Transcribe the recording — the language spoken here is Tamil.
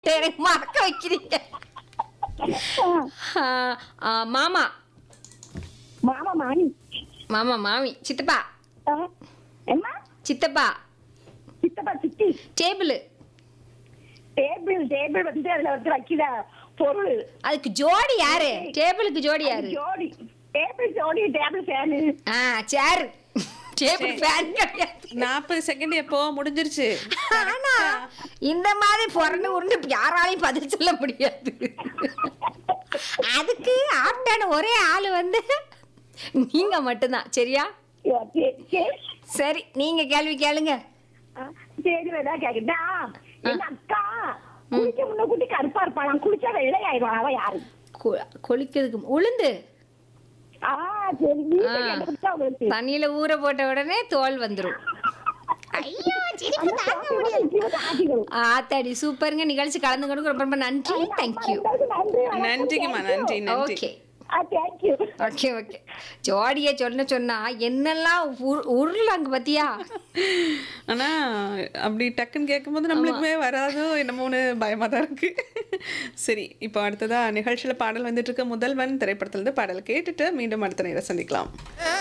எனக்கு மறக்க வைக்கிறீங்க ஆ, ஆ, மாமா மாமா மாணி மாமா மாமி சித்தப்பா ஆ, என்ன சித்தப்பா சித்தப்பா சித்தி டேபிள் டேபிள் டேபிள் வந்து அதுல வந்து வைக்கிற பொருள் அதுக்கு ஜோடி யாரு டேபிளுக்கு ஜோடி அது யாரு ஜோடி டேபிள் ஜோடி டேபிள் ஃபேனு ஆ சேர் டேபிள் ஃபேன் கிடையாது நாற்பது செகண்ட் எப்போ முடிஞ்சிருச்சு ஆனா இந்த மாதிரி புரண்டு உருண்டு யாராலையும் பதில் சொல்ல முடியாது அதுக்கு ஆப்டான ஒரே ஆளு வந்து நீங்க மட்டும்தான் சரியா சரி நீங்க கேள்வி கேளுங்க ஆ, சரி வேணா கேக்குதா எங்க அக்கா குளிக்க முன்ன கூட்டி கருப்பா இருப்பாளாம் குளிச்சா வெள்ளை ஆயிடும் அவ யாரு கொ- கொளிக்கிறதுக்கு உளுந்து ஆ சரி நீங்க ஆ. கண்டுபிடிச்சா உங்களுக்கு தண்ணியில ஊற போட்ட உடனே தோல் வந்துரும் ஐயோ சிரிப்பு தாங்க முடியல ஆட்டிக்கணும் ஆத்தாடி சூப்பருங்க நிகழ்ச்சி கலந்துக்கணும் ரொம்ப ரொம்ப நன்றி தேங்க்யூ நன்றி வணக்கம். நன்றிங்கம்மா நன்றி நன்றி ஓகே ஆ தேங்க்யூ ஓகே ஓகே ஜோடிய சொன்ன சொன்னா என்னெல்லாம் உரு- உருளாங்க பாத்தியா ஆனா அப்படி டக்குன்னு கேட்கும்போது நம்மளுக்குமே வராதோ என்னமோன்னு பயமா தான் இருக்கு சரி இப்போ அடுத்ததா நிகழ்ச்சியில பாடல் வந்துட்டு இருக்க முதல்வன் திரைப்படத்துல இருந்து பாடல் கேட்டுட்டு மீண்டும் அடுத்த நேரம் சந்திக்கலாம்